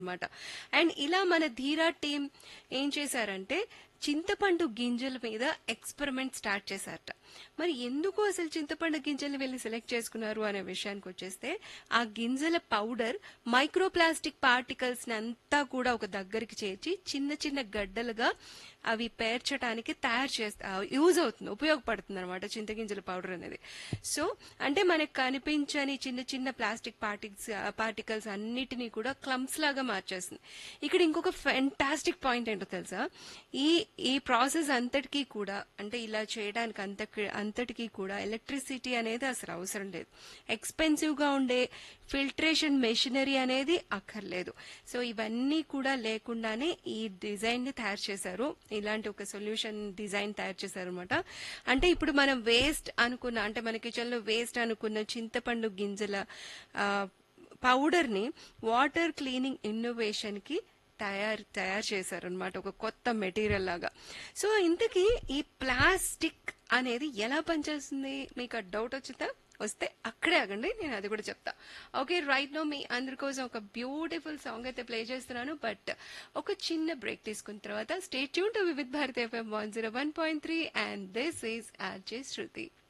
అనమాట అండ్ ఇలా మన ధీరా టీం ఏం చేశారంటే చింతపండు గింజల మీద ఎక్స్పెరిమెంట్ స్టార్ట్ చేశారట మరి ఎందుకు అసలు చింతపండు గింజలు వెళ్ళి సెలెక్ట్ చేసుకున్నారు అనే విషయానికి వచ్చేస్తే ఆ గింజల పౌడర్ మైక్రోప్లాస్టిక్ పార్టికల్స్ అంతా కూడా ఒక దగ్గరికి చేర్చి చిన్న చిన్న గడ్డలుగా అవి పేర్చడానికి తయారు చేస్తా యూజ్ అవుతుంది ఉపయోగపడుతుంది అనమాట చింతగింజల పౌడర్ అనేది సో అంటే మనకు కనిపించని చిన్న చిన్న ప్లాస్టిక్ పార్టిక్స్ పార్టికల్స్ అన్నిటినీ కూడా క్లమ్స్ లాగా మార్చేస్తుంది ఇక్కడ ఇంకొక ఫెంటాస్టిక్ పాయింట్ ఏంటో తెలుసా ఈ ఈ ప్రాసెస్ అంతటికీ కూడా అంటే ఇలా చేయడానికి అంత అంతటికీ కూడా ఎలక్ట్రిసిటీ అనేది అసలు అవసరం లేదు ఎక్స్పెన్సివ్ గా ఉండే ఫిల్టరేషన్ మెషినరీ అనేది అక్కర్లేదు సో ఇవన్నీ కూడా లేకుండానే ఈ డిజైన్ ని తయారు చేశారు ఇలాంటి ఒక సొల్యూషన్ డిజైన్ తయారు చేశారు అనమాట అంటే ఇప్పుడు మనం వేస్ట్ అనుకున్న అంటే మన కిచెన్ లో వేస్ట్ అనుకున్న చింతపండు గింజల పౌడర్ ని వాటర్ క్లీనింగ్ ఇన్నోవేషన్ కి తయారు తయారు చేశారనమాట ఒక కొత్త మెటీరియల్ లాగా సో ఇంతకీ ఈ ప్లాస్టిక్ అనేది ఎలా పనిచేస్తుంది మీకు ఆ డౌట్ వచ్చిందా వస్తే అక్కడే ఆగండి నేను అది కూడా చెప్తా ఓకే రైట్ నో మీ అందరి కోసం ఒక బ్యూటిఫుల్ సాంగ్ అయితే ప్లే చేస్తున్నాను బట్ ఒక చిన్న బ్రేక్ తీసుకున్న తర్వాత stay tune to Vividh Bharati FM one zero one point three and this is RJ Shruti